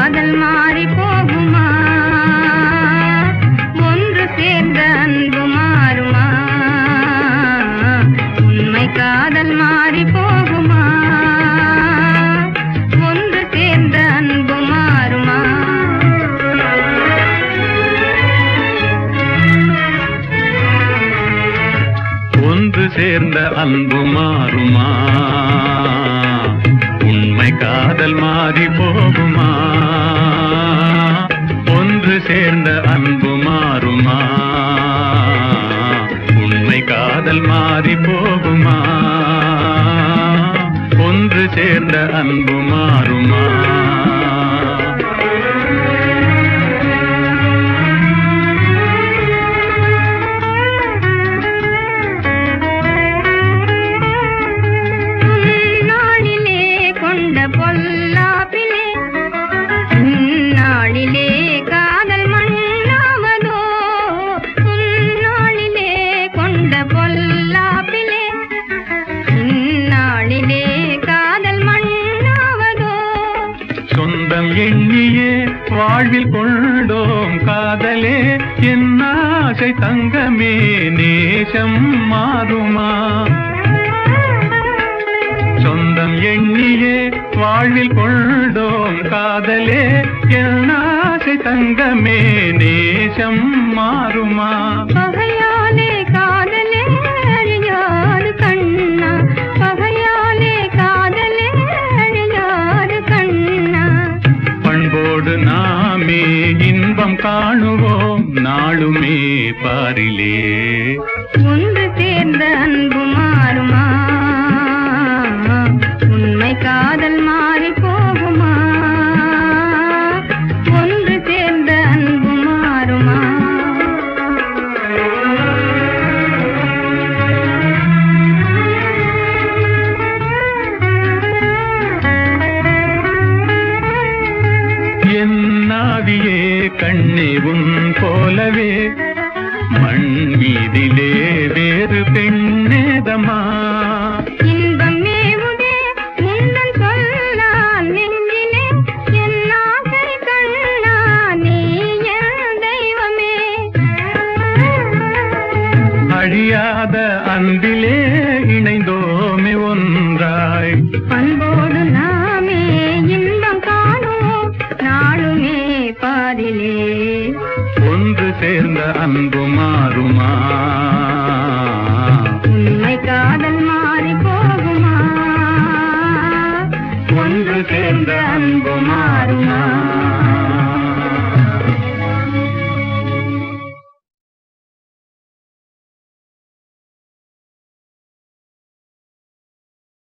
காதல் மாறி போகுமா ஒன்று சேர்ந்த அன்பு மாறுமா உண்மை காதல் மாறி போகுமா ஒன்று சேர்ந்த அன்பு மாறுமா ஒன்று சேர்ந்த அன்பு மாறுமா உண்மை காதல் மாறி போகுமா ஒன்று சேர்ந்த அன்பு மாறுமா உண்மை காதல் மாறி போகுமா ஒன்று சேர்ந்த அன்பு மாறுமா நாளிலே கொண்ட பொல்லாப்பிலே நாளிலே காதல் மண்ணாவதோ நாளிலே கொண்ட பொல்லாப்பிலே நாளிலே காதல் மண்ணாவதோ சொந்தம் எண்ணியே வாழ்வில் கொண்டோம் காதலே என் ஆசை தங்கமே நேசம் மாறுமா சொந்தம் எண்ணியே வாழ்வில் கொண்டோம் காதலே என் ஆசை தங்கமே நேசம் மாறுமா பகையாலே காதலே அழியாது கண்ணா பகையாலே காதலே அழியாது கண்ணா பண்போடு நாமே இன்பம் காணுவோம் நாளுமே பாரிலே ஒன்று சேர்ந்த அன்பு மாறுமா உண்மை காதல் மாறி போகுமா ஒன்று சேர்ந்த அன்பு மாறுமா என் நாவியே கண்ணே உன் போலவே மண் மீதிலே வேறு பெண்ணேதமா இன்பம் மேவுதே முந்தன் சொல்லால் நெஞ்சிலே என் ஆசை கண்ணா நீ என் தெய்வமே அழியாத அன்பிலே இணைந்தோமே ஒன்றாய் பண்போடு நாமே இன்பம் காணுவோம் நாளுமே பாதிலே ஒன்று சேர்ந்த அன்பு மாறுமா உண்மை காதல் மாறி போகுமா ஒன்று சேர்ந்த அன்பு மாறுமா